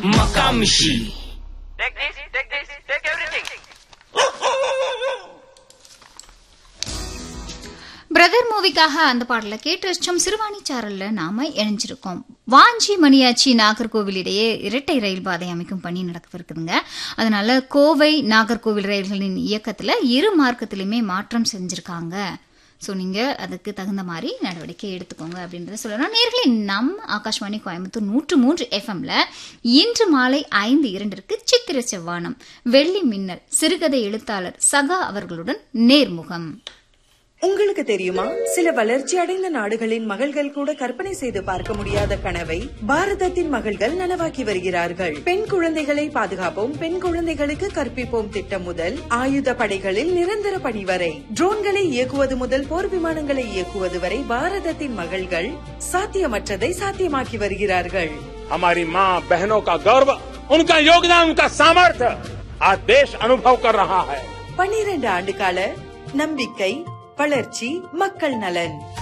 Makamishi. Take this, take this, take everything. Brother மூவிக்காக அந்த பாடலை கேட்டு ரசிச்சோம் சிறுவாணி சாரல்ல நாம இணைஞ்சிருக்கோம் வாஞ்சி மணியாச்சி நாகர்கோவில் இடையே இரட்டை ரயில் பாதை அமைக்கும் பணி நடக்கவிருக்குதுங்க அதனால கோவை நாகர்கோவில் ரயில்களின் இயக்கத்துல இரு மார்க்கத்திலுமே மாற்றம் செஞ்சிருக்காங்க ஸோ நீங்கள் அதுக்கு தகுந்த மாதிரி நடவடிக்கை எடுத்துக்கோங்க அப்படின்றத சொல்லணும் நேர்களே நம் ஆகாஷ்வாணி கோயம்புத்தூர் நூற்று மூன்று எஃப்எம்ல இன்று மாலை ஐந்து இரண்டிற்கு சித்திர செவ்வானம் வெள்ளி மின்னல் சிறுகதை எழுத்தாளர் சகா அவர்களுடன் நேர்முகம் உங்களுக்கு தெரியுமா சில வளர்ச்சி அடைந்த நாடுகளின் மகள்கள் கூட கற்பனை செய்து பார்க்க முடியாத கனவை பாரதத்தின் மகள்கள் நனவாக்கி வருகிறார்கள் பெண் குழந்தைகளை பாதுகாப்போம் பெண் குழந்தைகளுக்கு கற்பிப்போம் திட்டம் முதல் ஆயுத படைகளில் நிரந்தர பணி வரை ட்ரோன்களை இயக்குவது முதல் போர் விமானங்களை இயக்குவது வரை பாரதத்தின் மகள்கள் சாத்தியமற்றதை சாத்தியமாக்கி வருகிறார்கள் हमारी माँ बहनों का गौरव उनका योगदान उनका सामर्थ्य आज देश अनुभव कर रहा है பன்னிரண்டு ஆண்டு கால நம்பிக்கை வளர்ச்சி மக்கள் நலன்